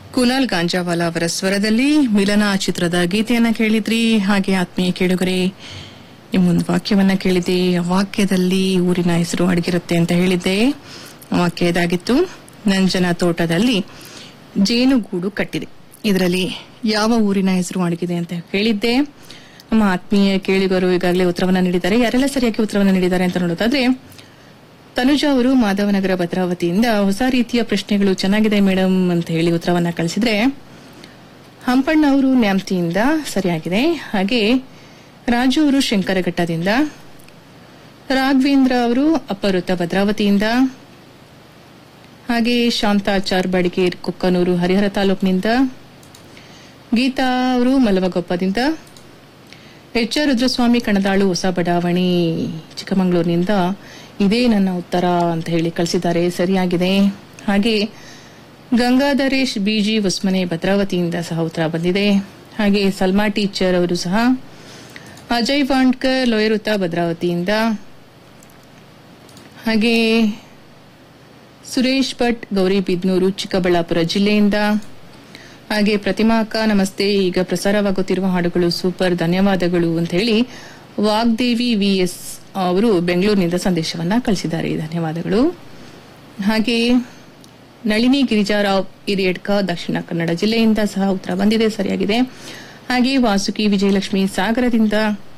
ಕುನಾಲ್ ಗಾಂಜಾವಾಲ ಅವರ ಸ್ವರದಲ್ಲಿ ಮಿಲನ ಚಿತ್ರದ ಗೀತೆಯನ್ನ ಕೇಳಿದ್ರಿ ಹಾಗೆ ಆತ್ಮೀಯ ಕೇಳುಗರೆ ನಿಮ್ಮೊಂದು ವಾಕ್ಯವನ್ನ ಕೇಳಿದೆ ಆ ವಾಕ್ಯದಲ್ಲಿ ಊರಿನ ಹೆಸರು ಅಡಗಿರುತ್ತೆ ಅಂತ ಹೇಳಿದ್ದೆ ಆ ವಾಕ್ಯ ಇದಾಗಿತ್ತು ನಂಜನ ತೋಟದಲ್ಲಿ ಜೇನುಗೂಡು ಕಟ್ಟಿದೆ ಇದರಲ್ಲಿ ಯಾವ ಊರಿನ ಹೆಸರು ಅಡಗಿದೆ ಅಂತ ಹೇಳಿದ್ದೆ ನಮ್ಮ ಆತ್ಮೀಯ ಕೇಳಿಗರು ಈಗಾಗಲೇ ಉತ್ತರವನ್ನ ನೀಡಿದ್ದಾರೆ ಯಾರೆಲ್ಲ ಸರಿಯಾಗಿ ಉತ್ತರವನ್ನ ನೀಡಿದ್ದಾರೆ ಅಂತ ನೋಡೋದಾದ್ರೆ ತನುಜಾ ಅವರು ಮಾಧವನಗರ ಭದ್ರಾವತಿಯಿಂದ ಹೊಸ ರೀತಿಯ ಪ್ರಶ್ನೆಗಳು ಚೆನ್ನಾಗಿದೆ ಮೇಡಮ್ ಅಂತ ಹೇಳಿ ಉತ್ತರವನ್ನ ಕಳಿಸಿದ್ರೆ ಹಂಪಣ್ಣ ಅವರು ನ್ಯಾಮ್ತಿಯಿಂದ ಸರಿಯಾಗಿದೆ ಹಾಗೆ ರಾಜು ಅವರು ಶಂಕರಘಟ್ಟದಿಂದ ರಾಘವೇಂದ್ರ ಅವರು ಅಪವೃತ್ತ ಭದ್ರಾವತಿಯಿಂದ ಹಾಗೆ ಶಾಂತಾಚಾರ್ ಬಡಿಗೇರ್ ಕುಕ್ಕನೂರು ಹರಿಹರ ತಾಲೂಕಿನಿಂದ ಗೀತಾ ಅವರು ಮಲವಗೊಪ್ಪದಿಂದ ಎಚ್ ಆರ್ ರುದ್ರಸ್ವಾಮಿ ಕಣದಾಳು ಹೊಸ ಬಡಾವಣೆ ಚಿಕ್ಕಮಗಳೂರಿನಿಂದ ಇದೇ ನನ್ನ ಉತ್ತರ ಅಂತ ಹೇಳಿ ಕಳಿಸಿದ್ದಾರೆ ಸರಿಯಾಗಿದೆ ಹಾಗೆ ಗಂಗಾಧರೇಶ್ ಬಿಜಿ ಹೊಸ್ಮನೆ ಭದ್ರಾವತಿಯಿಂದ ಸಹ ಉತ್ತರ ಬಂದಿದೆ ಹಾಗೆ ಸಲ್ಮಾ ಟೀಚರ್ ಅವರು ಸಹ ಅಜಯ್ ವಾಂಡ್ಕರ್ ಲೋಯರುತ ಭದ್ರಾವತಿಯಿಂದ ಹಾಗೆ ಸುರೇಶ್ ಭಟ್ ಗೌರಿಬಿದ್ನೂರು ಚಿಕ್ಕಬಳ್ಳಾಪುರ ಜಿಲ್ಲೆಯಿಂದ ಹಾಗೆ ಪ್ರತಿಮಾ ಅಕ್ಕ ನಮಸ್ತೆ ಈಗ ಪ್ರಸಾರವಾಗುತ್ತಿರುವ ಹಾಡುಗಳು ಸೂಪರ್ ಧನ್ಯವಾದಗಳು ಅಂತ ಹೇಳಿ ವಾಗ್ದೇವಿ ವಿಎಸ್ ಅವರು ಬೆಂಗಳೂರಿನಿಂದ ಸಂದೇಶವನ್ನ ಕಳಿಸಿದ್ದಾರೆ ಧನ್ಯವಾದಗಳು ಹಾಗೆ ನಳಿನಿ ಗಿರಿಜಾರಾವ್ ಹಿರಿಯಡ್ಕ ದಕ್ಷಿಣ ಕನ್ನಡ ಜಿಲ್ಲೆಯಿಂದ ಸಹ ಉತ್ತರ ಬಂದಿದೆ ಸರಿಯಾಗಿದೆ ಹಾಗೆ ವಾಸುಕಿ ವಿಜಯಲಕ್ಷ್ಮಿ ಸಾಗರದಿಂದ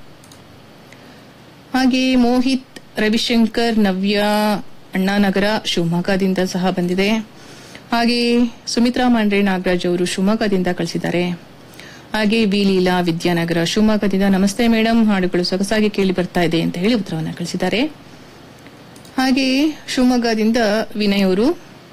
ಹಾಗೆ ಮೋಹಿತ್ ರವಿಶಂಕರ್ ನವ್ಯ ಅಣ್ಣಾನಗರ ಶಿವಮೊಗ್ಗದಿಂದ ಸಹ ಬಂದಿದೆ ಹಾಗೆ ಸುಮಿತ್ರಾ ಮಾಂಡ್ರೆ ನಾಗರಾಜ್ ಅವರು ಶಿವಮೊಗ್ಗದಿಂದ ಕಳಿಸಿದ್ದಾರೆ ಹಾಗೆ ವಿ ಲೀಲಾ ವಿದ್ಯಾನಗರ ಶಿವಮೊಗ್ಗದಿಂದ ನಮಸ್ತೆ ಮೇಡಮ್ ಹಾಡುಗಳು ಸೊಗಸಾಗಿ ಕೇಳಿ ಬರ್ತಾ ಇದೆ ಅಂತ ಹೇಳಿ ಉತ್ತರವನ್ನು ಕಳಿಸಿದ್ದಾರೆ ಹಾಗೆ ಶಿವಮೊಗ್ಗದಿಂದ ವಿನಯ್ ಅವರು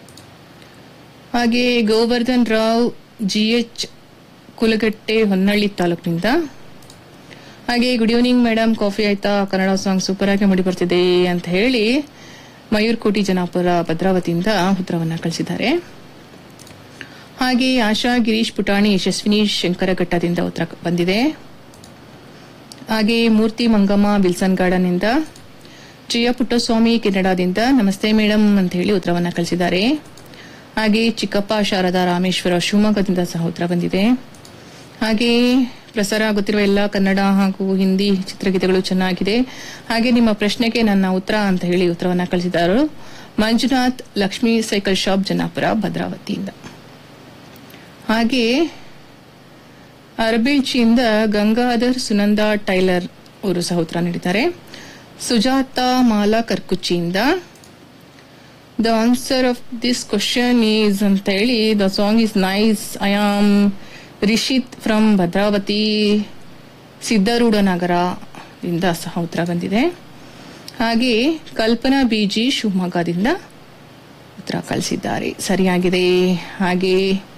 ಹಾಗೆ ಗೋವರ್ಧನ್ ರಾವ್ ಜಿಎಚ್ ಕುಲಗಟ್ಟೆ ಹೊನ್ನಳ್ಳಿ ತಾಲೂಕಿನಿಂದ ಹಾಗೆ ಗುಡ್ ಈವ್ನಿಂಗ್ ಮೇಡಮ್ ಕಾಫಿ ಆಯ್ತಾ ಕನ್ನಡ ಸಾಂಗ್ ಸೂಪರ್ ಆಗಿ ಮೂಡಿ ಬರ್ತಿದೆ ಅಂತ ಹೇಳಿ ಮಯೂರ್ಕೋಟಿ ಜನಾಪುರ ಭದ್ರಾವತಿಯಿಂದ ಉತ್ತರವನ್ನ ಕಳಿಸಿದ್ದಾರೆ ಹಾಗೆ ಆಶಾ ಗಿರೀಶ್ ಪುಟಾಣಿ ಯಶಸ್ವಿನಿ ಶಂಕರಘಟ್ಟದಿಂದ ಉತ್ತರ ಬಂದಿದೆ ಹಾಗೆ ಮೂರ್ತಿ ಮಂಗಮ್ಮ ವಿಲ್ಸನ್ ಗಾರ್ಡನ್ ಇಂದ ಜಯ ಪುಟ್ಟಸ್ವಾಮಿ ಕೆನಡಾದಿಂದ ನಮಸ್ತೆ ಮೇಡಮ್ ಅಂತ ಹೇಳಿ ಉತ್ತರವನ್ನ ಕಳಿಸಿದ್ದಾರೆ ಹಾಗೆ ಚಿಕ್ಕಪ್ಪ ಶಾರದಾ ರಾಮೇಶ್ವರ ಶಿವಮೊಗ್ಗದಿಂದ ಸಹ ಉತ್ತರ ಬಂದಿದೆ ಹಾಗೆ ಪ್ರಸಾರ ಆಗುತ್ತಿರುವ ಎಲ್ಲ ಕನ್ನಡ ಹಾಗೂ ಹಿಂದಿ ಚಿತ್ರಗೀತೆಗಳು ಚೆನ್ನಾಗಿದೆ ಹಾಗೆ ನಿಮ್ಮ ಪ್ರಶ್ನೆಗೆ ನನ್ನ ಉತ್ತರ ಅಂತ ಹೇಳಿ ಉತ್ತರವನ್ನ ಕಳಿಸಿದ್ದಾರೆ ಮಂಜುನಾಥ್ ಲಕ್ಷ್ಮೀ ಸೈಕಲ್ ಶಾಪ್ ಜನಾಪುರ ಭದ್ರಾವತಿಯಿಂದ ಹಾಗೆ ಅರಬಿಳ್ಚಿಯಿಂದ ಗಂಗಾಧರ್ ಸುನಂದ ಟೈಲರ್ ಅವರು ಸಹ ಉತ್ತರ ನೀಡಿದ್ದಾರೆ ಸುಜಾತ ಮಾಲಾ ಕರ್ಕುಚ್ಚಿಯಿಂದ the answer of this question is ಅಂತ ಹೇಳಿ the song is nice I am Rishith from Bhadravati Siddharudha ನಗರದಿಂದ ಸಹ ಉತ್ತರ ಬಂದಿದೆ ಹಾಗೆ ಕಲ್ಪನಾ ಬಿಜಿ ಶಿವಮೊಗ್ಗದಿಂದ ಉತ್ತರ ಕಳಿಸಿದ್ದಾರೆ ಸರಿಯಾಗಿದೆ ಹಾಗೆ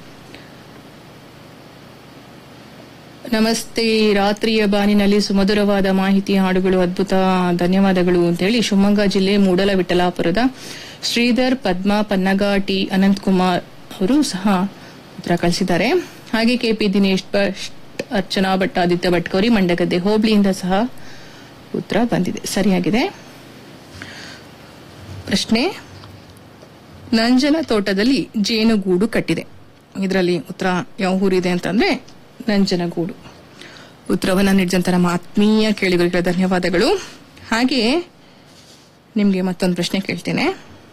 ನಮಸ್ತೆ ರಾತ್ರಿಯ ಬಾನಿನಲ್ಲಿ ಸುಮಧುರವಾದ ಮಾಹಿತಿ ಹಾಡುಗಳು ಅದ್ಭುತ ಧನ್ಯವಾದಗಳು ಅಂತ ಹೇಳಿ ಶಿವಮೊಗ್ಗ ಜಿಲ್ಲೆ ಮೂಡಲ ವಿಠಲಾಪುರದ ಶ್ರೀಧರ್ ಪದ್ಮಾ ಪನ್ನಗ ಟಿ ಅನಂತಕುಮಾರ್ ಅವರು ಸಹ ಉತ್ತರ ಕಳಿಸಿದ್ದಾರೆ ಹಾಗೆ ಕೆಪಿ ದಿನೇಶ್ ಭಟ್ ಅರ್ಚನಾ ಭಟ್ ಆದಿತ್ಯ ಭಟ್ ಗೌರಿ ಮಂಡಗದ್ದೆ ಹೋಬಳಿಯಿಂದ ಸಹ ಉತ್ತರ ಬಂದಿದೆ ಸರಿಯಾಗಿದೆ ಪ್ರಶ್ನೆ ನಂಜನ ತೋಟದಲ್ಲಿ ಜೇನುಗೂಡು ಕಟ್ಟಿದೆ ಇದರಲ್ಲಿ ಉತ್ತರ ಯಾವ ಊರಿದೆ ಅಂತಂದ್ರೆ ನಂಜನಗೂಡು ಉತ್ತರವನ್ನ ನೀಡಿದಂತ ನಮ್ಮ ಆತ್ಮೀಯ ಕೇಳಿಗಳಿಗೆ ಧನ್ಯವಾದಗಳು ಹಾಗೆ ನಿಮಗೆ ಮತ್ತೊಂದು ಪ್ರಶ್ನೆ ಕೇಳ್ತೇನೆ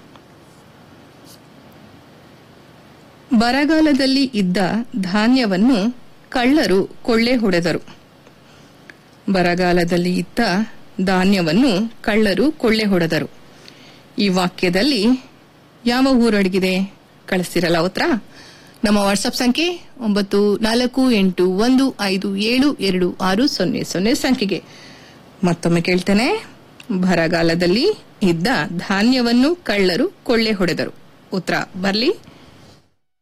ಬರಗಾಲದಲ್ಲಿ ಇದ್ದ ಧಾನ್ಯವನ್ನು ಕಳ್ಳರು ಕೊಳ್ಳೆ ಹೊಡೆದರು ಬರಗಾಲದಲ್ಲಿ ಇದ್ದ ಧಾನ್ಯವನ್ನು ಕಳ್ಳರು ಕೊಳ್ಳೆ ಹೊಡೆದರು ಈ ವಾಕ್ಯದಲ್ಲಿ ಯಾವ ಊರು ಅಡಗಿದೆ ಕಳಿಸ್ತಿರಲ್ಲ ಉತ್ತರ ನಮ್ಮ ವಾಟ್ಸ್ಆಪ್ ಸಂಖ್ಯೆ ಒಂಬತ್ತು ನಾಲ್ಕು ಎಂಟು ಒಂದು ಐದು ಏಳು ಎರಡು ಆರು ಸೊನ್ನೆ ಸೊನ್ನೆ ಸಂಖ್ಯೆಗೆ ಮತ್ತೊಮ್ಮೆ ಕೇಳ್ತೇನೆ ಬರಗಾಲದಲ್ಲಿ ಇದ್ದ ಧಾನ್ಯವನ್ನು ಕಳ್ಳರು ಕೊಳ್ಳೆ ಹೊಡೆದರು ಉತ್ತರ ಬರ್ಲಿ